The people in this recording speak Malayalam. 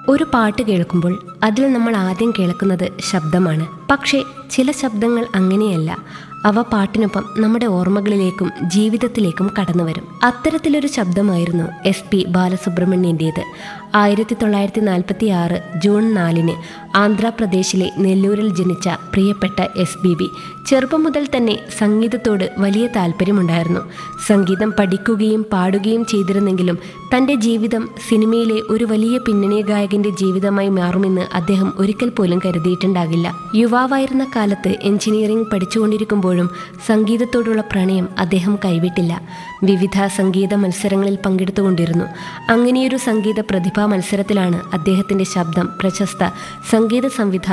ഒരു പാട്ട് കേൾക്കുമ്പോൾ അതിൽ നമ്മൾ ആദ്യം കേൾക്കുന്നത് ശബ്ദമാണ് പക്ഷേ ചില ശബ്ദങ്ങൾ അങ്ങനെയല്ല അവ പാട്ടിനൊപ്പം നമ്മുടെ ഓർമ്മകളിലേക്കും ജീവിതത്തിലേക്കും കടന്നു വരും അത്തരത്തിലൊരു ശബ്ദമായിരുന്നു എസ് പി ബാലസുബ്രഹ്മണ്യൻ്റേത് ആയിരത്തി തൊള്ളായിരത്തി നാൽപ്പത്തി ആറ് ജൂൺ നാലിന് ആന്ധ്രാപ്രദേശിലെ നെല്ലൂരിൽ ജനിച്ച പ്രിയപ്പെട്ട എസ് ബി ബി ചെറുപ്പം മുതൽ തന്നെ സംഗീതത്തോട് വലിയ താല്പര്യമുണ്ടായിരുന്നു സംഗീതം പഠിക്കുകയും പാടുകയും ചെയ്തിരുന്നെങ്കിലും തൻ്റെ ജീവിതം സിനിമയിലെ ഒരു വലിയ പിന്നണി ഗായകന്റെ ജീവിതമായി മാറുമെന്ന് അദ്ദേഹം ഒരിക്കൽ പോലും കരുതിയിട്ടുണ്ടാകില്ല യുവാവായിരുന്ന കാലത്ത് എഞ്ചിനീയറിംഗ് പഠിച്ചുകൊണ്ടിരിക്കുമ്പോഴും സംഗീതത്തോടുള്ള പ്രണയം അദ്ദേഹം കൈവിട്ടില്ല വിവിധ സംഗീത മത്സരങ്ങളിൽ പങ്കെടുത്തുകൊണ്ടിരുന്നു അങ്ങനെയൊരു സംഗീത പ്രതിഭാ മത്സരത്തിലാണ് അദ്ദേഹത്തിന്റെ ശബ്ദം പ്രശസ്ത സംഗീത സംവിധായകൻ